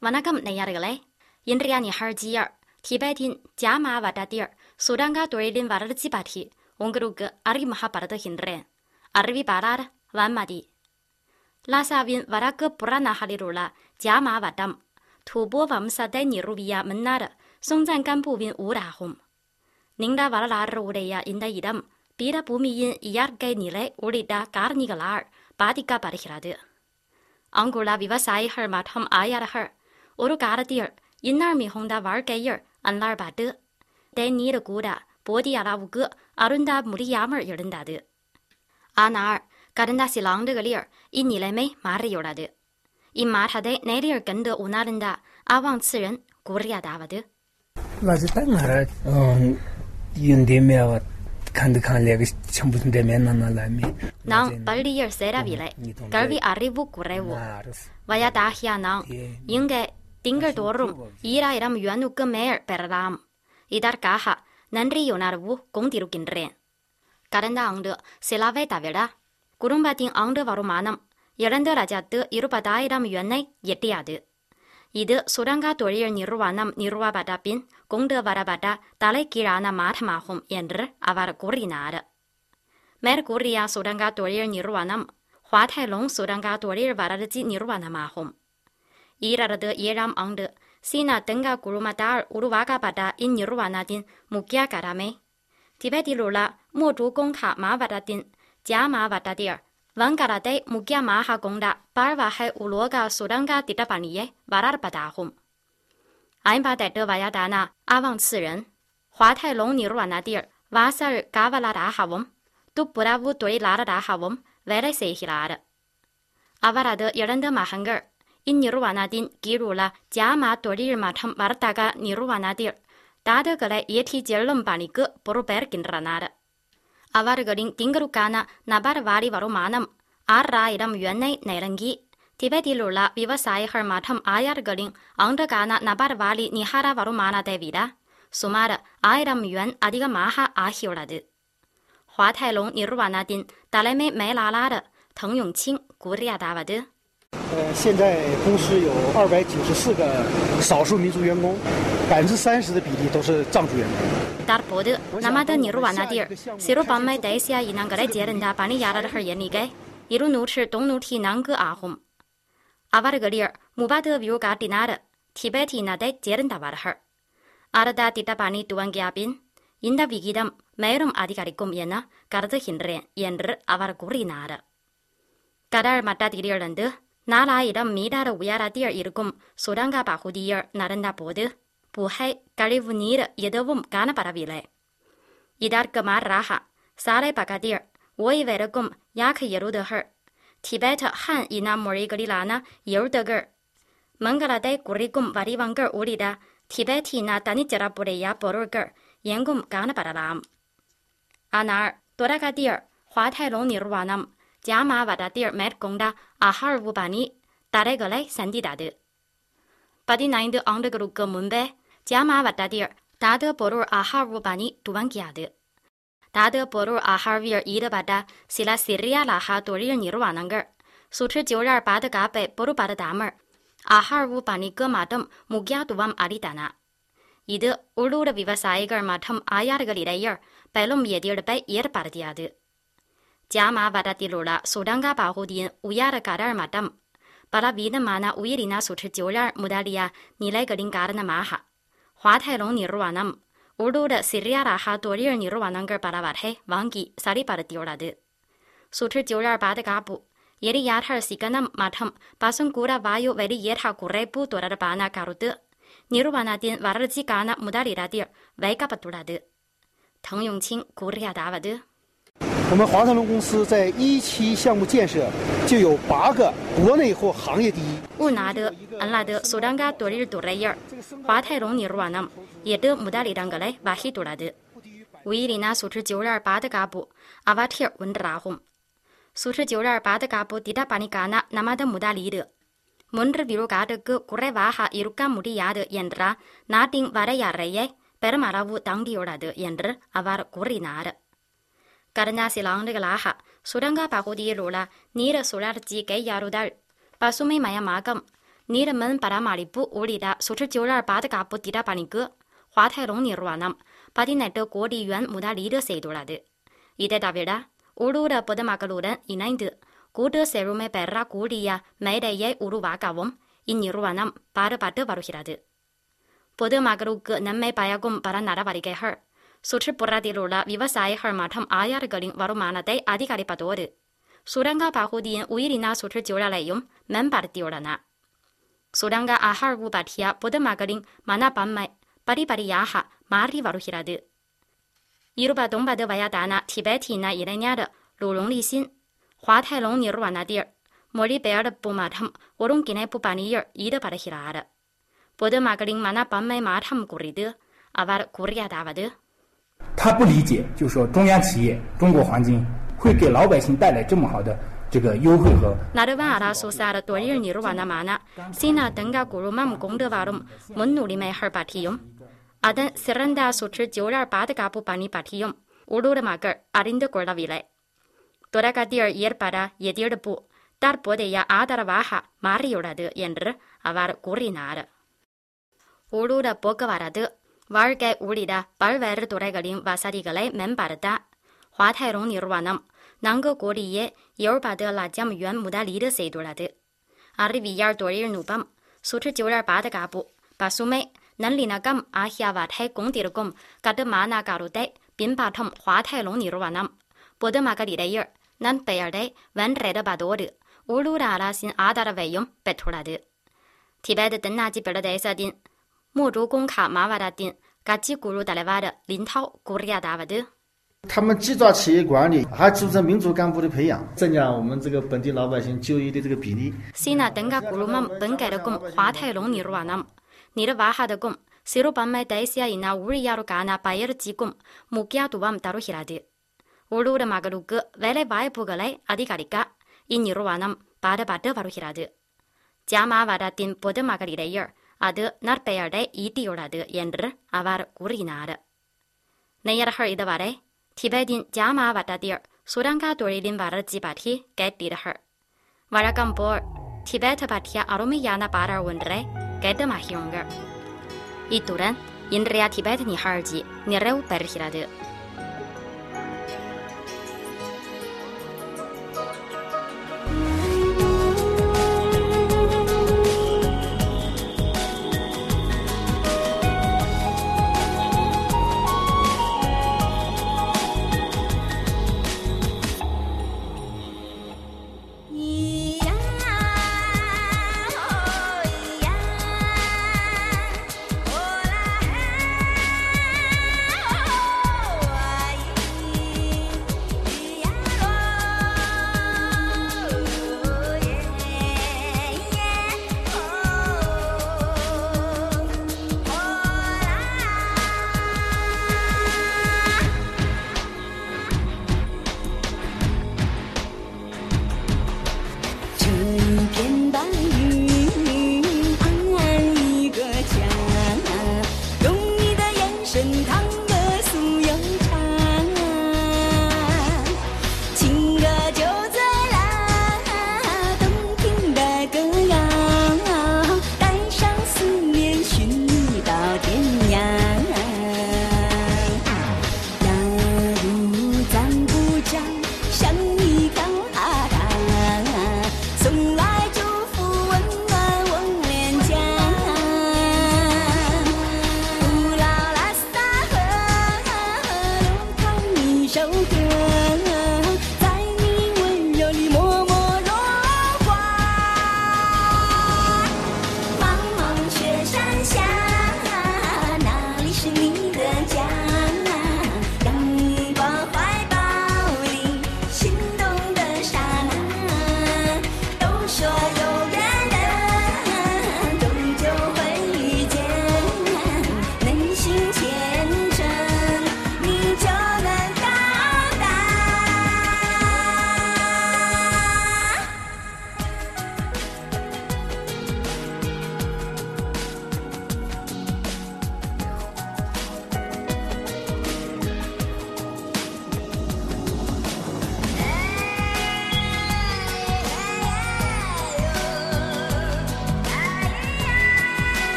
வணக்கம் நேயர்களே இன்றைய நிகழ்ச்சியில் திபெத்தின் ஜாமா வட்டத்தில் சுரங்க தொழிலின் வளர்ச்சி பற்றி உங்களுக்கு அறிமுகப்படுத்துகின்றேன் அறிவிப்பாளர் வன்மதி லாசாவின் வடக்கு புறநகரில் உள்ள ஜாமா வட்டம் துபோ வம்சத்தை நிறுவிய மன்னர் சொங்சான் கம்புவின் ஊராகும் நீண்ட வரலாறு உடைய இந்த இடம் பிற பூமியின் இயற்கை நிலை உள்ளிட்ட காரணிகளால் பாதிக்கப்படுகிறது அங்குள்ள விவசாயிகள் மற்றும் ஆயர்கள் ஒரு காலத்தில் இன்னல் மிகுந்த வாழ்க்கையில் அல்லாழ்பட்டு தேநீர் கூட போதிய அளவுக்கு அருந்த முடியாமல் இருந்தது ஆனால் கடந்த சில ஆண்டுகளில் இந்நிலைமை மாறியுள்ளது இம்மாற்றத்தை நேரில் கண்டு உணர்ந்த அவாங்சிரன் கூறியதாவது 那是当然了，嗯，用店面我看都看那个全部从店面那那来面。 நாம் பள்ளியில் சேரவில்லை கல்வி அறிவு குறைவு வயதாகிய நாம் இங்கே திங்கள்தோறும் ஈராயிரம் யுவனுக்கு மேல் பெறலாம் இதற்காக நன்றியுணர்வு கொண்டிருக்கின்றேன் கடந்த ஆண்டு சிலவை தவிர குடும்பத்தின் ஆண்டு வருமானம் இரண்டு லட்சத்து இருபதாயிரம் யுவனை எட்டியது இது சுரங்க தொழில் நிறுவனம் நிறுவப்பட்ட பின் கொண்டு வரப்பட்ட தலைகீழான மாற்றமாகும் என்று அவர் கூறினார் மேற்கூறிய சுரங்க தொழில் நிறுவனம் ஹுவாடைலோங் சுரங்க தொழில் வளர்ச்சி நிறுவனமாகும் ஈரது ஏழாம் ஆண்டு சீனா தெங்க குழுமத்தால் உருவாக்கப்பட்ட இந்நிறுவனத்தின் முக்கிய கடமை திபெத்தில் உள்ள மூச்சு கொங்கா மாவட்டத்தின் ஜா மாவட்டத்தில் வங்காளத்தை முக்கியமாக கொண்ட பல்வகை உலோக சுரங்க திட்டப்பணியை வளர்ப்பதாகும் ஐம்பத்தெட்டு வயதான அவாங்சிரன் ஹுவாடைலோங் நிறுவனத்தில் வாசல் காவலராகவும் துப்புரவு தொழிலாளராகவும் வேலை செய்கிறார் அவரது இரண்டு மகன்கள் இந்நிறுவனத்தின் கீழுள்ள ஜாமா தொழில் மற்றும் வர்த்தக நிறுவனத்தில் தாதுகளை ஏற்றிச் செல்லும் பணிக்கு பொறுப்பேற்கின்றனர் அவர்களின் திங்களுக்கான நபர் வாரி வருமானம் ஆறாயிரம் யுவனை நெருங்கி திபெத்தில் உள்ள விவசாயிகள் மற்றும் ஆயர்களின் ஆண்டுக்கான நபர் வாரி நிகர வருமானத்தை விட சுமார் ஆயிரம் யுவன் அதிகமாக ஆகியுள்ளது ஹுவாடைலோங் நிறுவனத்தின் தலைமை மேலாளர்滕永清கூறியதாவது 呃，现在公司有二百九十四个少数民族员工，百分之三十的比例都是藏族员工。 தற்போது நமது நிறுவனத்தில் சிறுபான்மை தேசிய இனங்களைச் சேர்ந்த பணியாளர்கள் எண்ணிக்கை இருநூற்று தொன்னூற்றி நான்கு ஆகும் அவர்களில் முப்பது விழுக்காட்டினர் திபெத் இனத்தைச் சேர்ந்தவர்கள் அடுத்த திட்டப்பணி துவங்கிய பின் இந்த விகிதம் மேலும் அதிகரிக்கும் என கருதுகின்றேன் என்று அவர் கூறினார் கடல் மட்டத்திலிருந்து நாலாயிரம் மீட்டர் உயரத்தில் இருக்கும் சுரங்க பகுதியில் நடந்தபோது புகை கழிவு நீர் எதுவும் காணப்படவில்லை இதற்கு மாறாக சாலை பக்கத்தில் ஓய்வெடுக்கும் யாக எருதுகள் திபெத் ஹான் இன மொழிகளிலான எழுத்துகள் மங்களத்தை குறிக்கும் வடிவங்கள் உள்ளிட்ட திபெத்தின தனிச்சிறப்புடைய பொருட்கள் எங்கும் காணப்படலாம் ஆனால் தொடக்கத்தில் ஹுவாடைலோங் நிறுவனம் ஜாமா வட்டத்தில் மேற்கொண்ட அகழ்வு பணி தடைகளை சந்தித்தது பதினைந்து ஆண்டுகளுக்கு முன்பே ஜாமா வட்டத்தில் தாது பொருள் அகழ்வு பணி துவங்கியது தாது பொருள் அகழ்வில் ஈடுபட்ட சில சிறிய ரக தொழில் நிறுவனங்கள் சுற்றுச்சூழல் பாதுகாப்பை பொருட்படுத்தாமல் அகழ்வு பணிக்கு மட்டும் முக்கியத்துவம் அளித்தன இது உள்ளூர் விவசாயிகள் மற்றும் ஆயார்களிடையே பெரும் எதிர்ப்பை ஏற்படுத்தியது ஜாமா வட்டத்தில் உள்ள சுரங்க பகுதியின் உயர கடல் மட்டம் பலவிதமான உயிரின சுற்றுச்சூழல் முதலிய நிலைகளின் காரணமாக ஹுவாடைலோங் நிறுவனம் உள்ளூர் சிறிய ரக தொழில் நிறுவனங்கள் பலவற்றை வாங்கி சரிப்படுத்தியுள்ளது சுற்றுச்சூழல் பாதுகாப்பு எரியாற்றல் சிக்கனம் மற்றும் பசுங்கூட வாயு வெளியேற்ற குறைப்பு தொடர்பான கருத்து நிறுவனத்தின் வளர்ச்சிக்கான முதலிடத்தில் வைக்கப்பட்டுள்ளது滕永清கூறியதாவது 我们华泰隆公司在一期项目建设就有八个国内或行业第一。 உள்நாடு அல்லது சுரங்க தொழில் துறையில் ஹுவாடைலோங் நிறுவனம் எட்டு முதலிடங்களை வகித்துள்ளது உயிரின சுற்றுச்சூழல் பாதுகாப்பு அவற்றில் ஒன்றாகும் சுற்றுச்சூழல் பாதுகாப்பு திட்டப்பணிக்கான நமது முதலீடு மூன்று விழுக்காட்டுக்கு குறைவாக இருக்க முடியாது என்ற நாட்டின் வரையறையை பெருமளவு தாங்கியுள்ளது என்று அவர் கூறினார் கடந்த சில ஆண்டுகளாக சுரங்க பகுதியில் உள்ள நீர் சுழற்சி கையாளுதல் பசுமை மயமாக்கம் 你的们巴拉马里布屋里的苏吃九二八的嘎布迪达巴尼哥，华泰隆尼罗南，巴蒂奈德国立园穆达里的塞多拉的，伊代大维达，乌鲁的波德马格鲁人伊奈德，古德塞鲁梅贝拉古里呀，梅代耶乌鲁瓦嘎翁，伊尼罗南巴德巴德巴鲁希拉的，波德马格鲁格南梅巴亚贡巴拉纳达瓦里盖哈，苏吃布拉迪鲁拉维瓦塞哈马汤阿亚的格林瓦鲁马纳代阿迪卡里巴多的，苏兰嘎巴胡迪因乌伊里纳苏吃九拉来用，门巴的丢了那。Sudanga ahar wu batia boda magaling mana bammai bari bari yaha mari waru hiradu. Iruba domba de vayadana tibeti na ilenya de lu rong li xin. Hua tai long ni ruwa na dir. Mori bear de bu ma tam worong gine bu bani yer i de bada hirada. Boda magaling mana bammai ma tam guri de. Avar guri ya dava de. 他不理解，就说中央企业中国黄金会给老百姓带来这么好的这个优惠和。 Nadawa ara susara torir ni ruwana mana. Sina denga guru mam gongde varum mun nuli mai har batiyum. Adan siranda sutri jorar bad gabu bani batiyum. Ulur magar arinde gorda vile. Doraga dir yer para yedir de bu. Dar bode ya adara vaha mari yorade yender avar gurinare. Ulur boga varade. Varge ulida balver doregalin vasadigalai membarda. 华泰隆尼尔瓦nam 南个国里耶尤尔巴德拉江原穆达里的塞多拉的，阿里维亚多日努邦，苏吃九点八的嘎布，巴苏梅南里那干阿夏瓦泰工地的工，嘎的马那嘎鲁代，并巴通华泰隆尼尔瓦nam，波德马格里的耶，南贝尔代万热的巴多的，乌鲁达拉新阿达的费用白出来的，提白的登那几边的代萨丁，莫竹公卡马瓦达丁，嘎几咕噜达来瓦的林涛古里亚达瓦的。 他们既抓企业管理，还注重民族干部的培养，增加我们这个本地老百姓就业的这个比例。 Sina denga gulumam bengai de gum hua tai long ni ruwa nam. Ni de waha de gum siru ban mai dai sia ina uri yaru gana bayer ji gum mukia du wam daru hirade. Ulu de magalu ge vele vai bu ge lai adi galika. Ini ruwa nam ba de ba de baru hirade. Jama wada din bo de magali de yer. Ade nar bayer de i di yorade yender avar gurinade. Nayar har ida vare. 提白丁加马瓦达地儿，苏丹嘎多里林瓦尔几把提该地的哈儿，瓦尔干波尔，提白特把提阿罗米亚那巴尔文来该的马希用个，一度人，因着呀提白特尼哈尔吉，你来乌白尔希拉的。